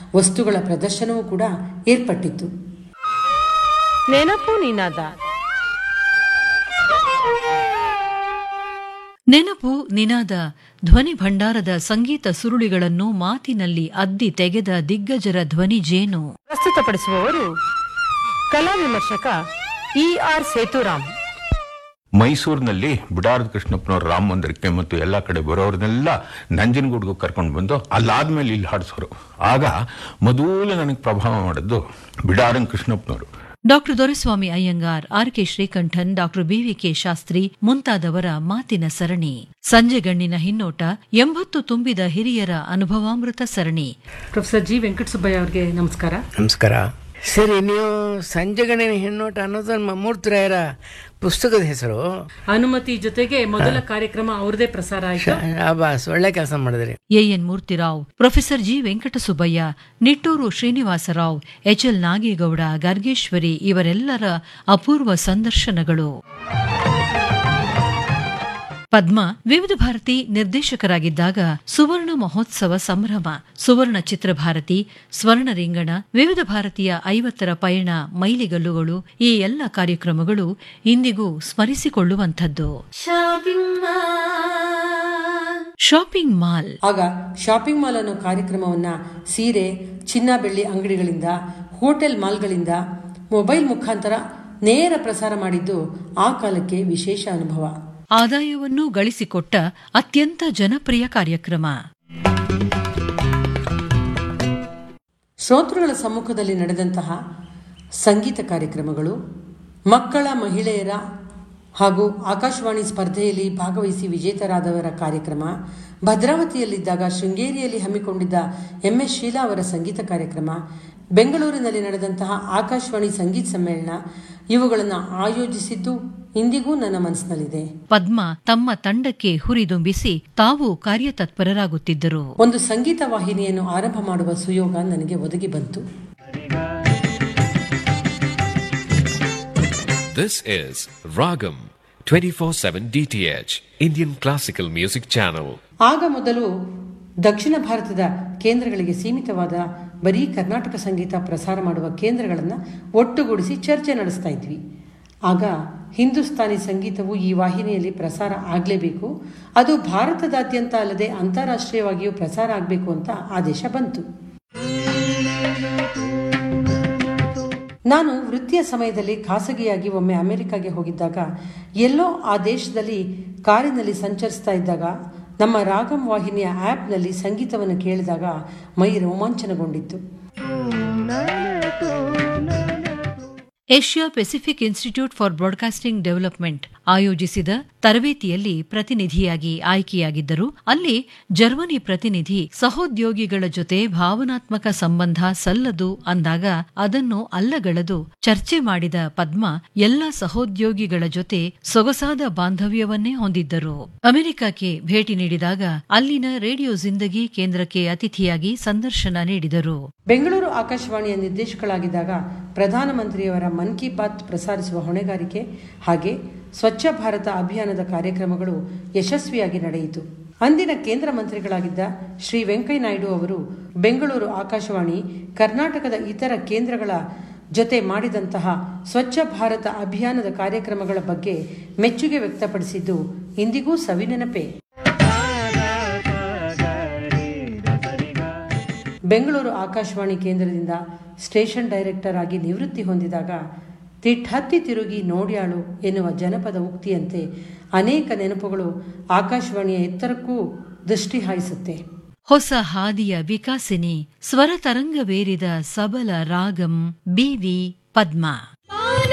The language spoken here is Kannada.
ವಸ್ತುಗಳ ಪ್ರದರ್ಶನವೂ ಕೂಡ ಏರ್ಪಟ್ಟಿತ್ತು ನೆನಪು ನಿನಾದ ನೆನಪು ನಿನಾದ ಧ್ವನಿ ಭಂಡಾರದ ಸಂಗೀತ ಸುರುಳಿಗಳನ್ನು ಮಾತಿನಲ್ಲಿ ಅದ್ದಿ ತೆಗೆದ ದಿಗ್ಗಜರ ಧ್ವನಿ ಜೇನು ಪ್ರಸ್ತುತಪಡಿಸುವವರು ಕಲಾ ವಿಮರ್ಶಕ ಇ ಆರ್ ಸೇತುರಾಮ್ ಮೈಸೂರಿನಲ್ಲಿ ಬಿಡಾರದ ಕೃಷ್ಣಪ್ಪನವ್ರ ರಾಮ ಮಂದಿರಕ್ಕೆ ಮತ್ತು ಎಲ್ಲ ಕಡೆ ಬರೋರ್ನೆಲ್ಲ ನಂಜನಗೂಡ್ಗೂ ಕರ್ಕೊಂಡು ಬಂದು ಅಲ್ಲಾದ್ಮೇಲೆ ಇಲ್ಲಿ ಹಾಡಿಸೋರು ಆಗ ಮೊದಲು ನನಗೆ ಪ್ರಭಾವ ಮಾಡಿದ್ದು ಬಿಡಾರನ್ ಕೃಷ್ಣಪ್ಪನವರು doctor Doreswamy Iyengar R K Srikantan doctor B V K Shastri ಮುಂತಾದವರ ಮಾತಿನ ಸರಣಿ ಸಂಜೆಗಣ್ಣಿನ ಹಿನ್ನೋಟ ಎಂಬತ್ತು ತುಂಬಿದ ಹಿರಿಯರ ಅನುಭವಾಮೃತ ಸರಣಿ ಪ್ರೊಫೆಸರ್ ಜಿ ವೆಂಕಟಸುಬ್ಬಯ್ಯ ಅವರಿಗೆ ನಮಸ್ಕಾರ ನಮಸ್ಕಾರ ಸರಿ ನೀವು ಸಂಜೆಗಣಿನ ಹೆಣ್ಣೋಟ ಅನ್ನೋದು ನಮ್ಮ ಮೂರ್ತರಾಯರ ಪುಸ್ತಕದ ಹೆಸರು ಅನುಮತಿ ಜೊತೆಗೆ ಮೊದಲ ಕಾರ್ಯಕ್ರಮ ಅವ್ರದೇ ಪ್ರಸಾರ ಆಯ್ತು ಬಾಸ್ ಒಳ್ಳೆ ಕೆಲಸ ಮಾಡಿದ್ರಿ A N Murthy Rao professor G Venkatasubbaiah Nittoor Srinivasa Rao H L Nagegowda Gargeshwari ಇವರೆಲ್ಲರ ಅಪೂರ್ವ ಸಂದರ್ಶನಗಳು ಪದ್ಮ ವಿವಿಧ ಭಾರತಿ ನಿರ್ದೇಶಕರಾಗಿದ್ದಾಗ ಸುವರ್ಣ ಮಹೋತ್ಸವ ಸಂಭ್ರಮ ಸುವರ್ಣ ಚಿತ್ರಭಾರತಿ ಸ್ವರ್ಣ ರಿಂಗಣ ವಿವಿಧ ಭಾರತೀಯ ಐವತ್ತರ ಪಯಣ ಮೈಲಿಗಲ್ಲುಗಳು ಈ ಎಲ್ಲ ಕಾರ್ಯಕ್ರಮಗಳು ಇಂದಿಗೂ ಸ್ಮರಿಸಿಕೊಳ್ಳುವಂಥದ್ದು ಶಾಪಿಂಗ್ ಮಾಲ್ ಆಗ ಶಾಪಿಂಗ್ ಮಾಲ್ ಅನ್ನೋ ಕಾರ್ಯಕ್ರಮವನ್ನ ಸೀರೆ ಚಿನ್ನ ಬೆಳ್ಳಿ ಅಂಗಡಿಗಳಿಂದ ಹೋಟೆಲ್ ಮಾಲ್ಗಳಿಂದ ಮೊಬೈಲ್ ಮುಖಾಂತರ ನೇರ ಪ್ರಸಾರ ಮಾಡಿದ್ದು ಆ ಕಾಲಕ್ಕೆ ವಿಶೇಷ ಅನುಭವ ಆದಾಯವನ್ನೂ ಗಳಿಸಿಕೊಟ್ಟ ಅತ್ಯಂತ ಜನಪ್ರಿಯ ಕಾರ್ಯಕ್ರಮ ಶ್ರೋತೃಗಳ ಸಮ್ಮುಖದಲ್ಲಿ ನಡೆದಂತಹ ಸಂಗೀತ ಕಾರ್ಯಕ್ರಮಗಳು ಮಕ್ಕಳ ಮಹಿಳೆಯರ ಹಾಗೂ ಆಕಾಶವಾಣಿ ಸ್ಪರ್ಧೆಯಲ್ಲಿ ಭಾಗವಹಿಸಿ ವಿಜೇತರಾದವರ ಕಾರ್ಯಕ್ರಮ ಭದ್ರಾವತಿಯಲ್ಲಿದ್ದಾಗ ಶೃಂಗೇರಿಯಲ್ಲಿ ಹಮ್ಮಿಕೊಂಡಿದ್ದ ಎಂಎಸ್ ಶೀಲಾ ಅವರ ಸಂಗೀತ ಕಾರ್ಯಕ್ರಮ ಬೆಂಗಳೂರಿನಲ್ಲಿ ನಡೆದಂತಹ ಆಕಾಶವಾಣಿ ಸಂಗೀತ ಸಮ್ಮೇಳನ ಇವುಗಳನ್ನು ಆಯೋಜಿಸಿದ್ದು ಇಂದಿಗೂ ನನ್ನ ಮನಸ್ಸಿನಲ್ಲಿದೆ ಪದ್ಮ ತಮ್ಮ ತಂಡಕ್ಕೆ ಹುರಿದುಂಬಿಸಿ ತಾವು ಕಾರ್ಯತತ್ಪರರಾಗುತ್ತಿದ್ದರು ಒಂದು ಸಂಗೀತ ವಾಹಿನಿಯನ್ನು ಆರಂಭ ಮಾಡುವ ಸುಯೋಗ ನನಗೆ ಒದಗಿ ಬಂತು This is Ragam 24/7 DTH Indian Classical Music Channel. ಆಗ ಮೊದಲು ದಕ್ಷಿಣ ಭಾರತದ ಕೇಂದ್ರಗಳಿಗೆ ಸೀಮಿತವಾದ ಬರೀ ಕರ್ನಾಟಕ ಸಂಗೀತ ಪ್ರಸಾರ ಮಾಡುವ ಕೇಂದ್ರಗಳನ್ನು ಒಟ್ಟುಗೂಡಿಸಿ ಚರ್ಚೆ ನಡೆಸ್ತಾ ಇದ್ವಿ ಆಗ ಹಿಂದೂಸ್ತಾನಿ ಸಂಗೀತವು ಈ ವಾಹಿನಿಯಲ್ಲಿ ಪ್ರಸಾರ ಆಗಲೇಬೇಕು ಅದು ಭಾರತದಾದ್ಯಂತ ಅಲ್ಲದೆ ಅಂತಾರಾಷ್ಟ್ರೀಯವಾಗಿಯೂ ಪ್ರಸಾರ ಆಗಬೇಕು ಅಂತ ಆದೇಶ ಬಂತು ನಾನು ವೃತ್ತಿಯ ಸಮಯದಲ್ಲಿ ಖಾಸಗಿಯಾಗಿ ಒಮ್ಮೆ ಅಮೆರಿಕಾಗೆ ಹೋಗಿದ್ದಾಗ ಎಲ್ಲೋ ಆ ದೇಶದಲ್ಲಿ ಕಾರಿನಲ್ಲಿ ಸಂಚರಿಸ್ತಾ ಇದ್ದಾಗ ನಮ್ಮ ರಾಗಂ ವಾಹಿನಿಯ ಆ್ಯಪ್ನಲ್ಲಿ ಸಂಗೀತವನ್ನು ಕೇಳಿದಾಗ ಮೈ ರೋಮಾಂಚನಗೊಂಡಿತ್ತು Asia Pacific Institute for Broadcasting Development ಆಯೋಜಿಸಿದ ತರಬೇತಿಯಲ್ಲಿ ಪ್ರತಿನಿಧಿಯಾಗಿ ಆಯ್ಕೆಯಾಗಿದ್ದರು ಅಲ್ಲಿ ಜರ್ಮನಿ ಪ್ರತಿನಿಧಿ ಸಹೋದ್ಯೋಗಿಗಳ ಜೊತೆ ಭಾವನಾತ್ಮಕ ಸಂಬಂಧ ಸಲ್ಲದು ಅಂದಾಗ ಅದನ್ನು ಅಲ್ಲಗಳೆದು ಚರ್ಚೆ ಮಾಡಿದ ಪದ್ಮ ಎಲ್ಲ ಸಹೋದ್ಯೋಗಿಗಳ ಜೊತೆ ಸೊಗಸಾದ ಬಾಂಧವ್ಯವನ್ನೇ ಹೊಂದಿದ್ದರು ಅಮೆರಿಕಕ್ಕೆ ಭೇಟಿ ನೀಡಿದಾಗ ಅಲ್ಲಿನ ರೇಡಿಯೋ ಜಿಂದಗಿ ಕೇಂದ್ರಕ್ಕೆ ಅತಿಥಿಯಾಗಿ ಸಂದರ್ಶನ ನೀಡಿದರು ಬೆಂಗಳೂರು ಆಕಾಶವಾಣಿಯ ನಿರ್ದೇಶಕಳಾಗಿದ್ದಾಗ ಪ್ರಧಾನಮಂತ್ರಿಯವರ ಮನ್ ಕಿ ಬಾತ್ ಪ್ರಸಾರಿಸುವ ಹೊಣೆಗಾರಿಕೆ ಹಾಗೆ ಸ್ವಚ್ಛ ಭಾರತ ಅಭಿಯಾನದ ಕಾರ್ಯಕ್ರಮಗಳು ಯಶಸ್ವಿಯಾಗಿ ನಡೆಯಿತು ಅಂದಿನ ಕೇಂದ್ರ ಮಂತ್ರಿಗಳಾಗಿದ್ದ ಶ್ರೀ ವೆಂಕಯ್ಯ ನಾಯ್ಡು ಅವರು ಬೆಂಗಳೂರು ಆಕಾಶವಾಣಿ ಕರ್ನಾಟಕದ ಇತರ ಕೇಂದ್ರಗಳ ಜೊತೆ ಮಾಡಿದಂತಹ ಸ್ವಚ್ಛ ಭಾರತ ಅಭಿಯಾನದ ಕಾರ್ಯಕ್ರಮಗಳ ಬಗ್ಗೆ ಮೆಚ್ಚುಗೆ ವ್ಯಕ್ತಪಡಿಸಿದ್ದು ಇಂದಿಗೂ ಸವಿನೆನಪೆ ಬೆಂಗಳೂರು ಆಕಾಶವಾಣಿ ಕೇಂದ್ರದಿಂದ ಸ್ಟೇಷನ್ ಡೈರೆಕ್ಟರ್ ಆಗಿ ನಿವೃತ್ತಿ ಹೊಂದಿದಾಗ ತಿಟ್ಟತ್ತಿ ತಿರುಗಿ ನೋಡ್ಯಾಳು ಎನ್ನುವ ಜನಪದ ಉಕ್ತಿಯಂತೆ ಅನೇಕ ನೆನಪುಗಳು ಆಕಾಶವಾಣಿಯ ಎತ್ತರಕ್ಕೂ ದೃಷ್ಟಿ ಹಾಯಿಸುತ್ತೆ ಹೊಸ ಹಾದಿಯ ವಿಕಾಸಿನಿ ಸ್ವರ ತರಂಗವೇರಿದ ಸಬಲ ರಾಗಂ ಬಿವಿ ಪದ್ಮ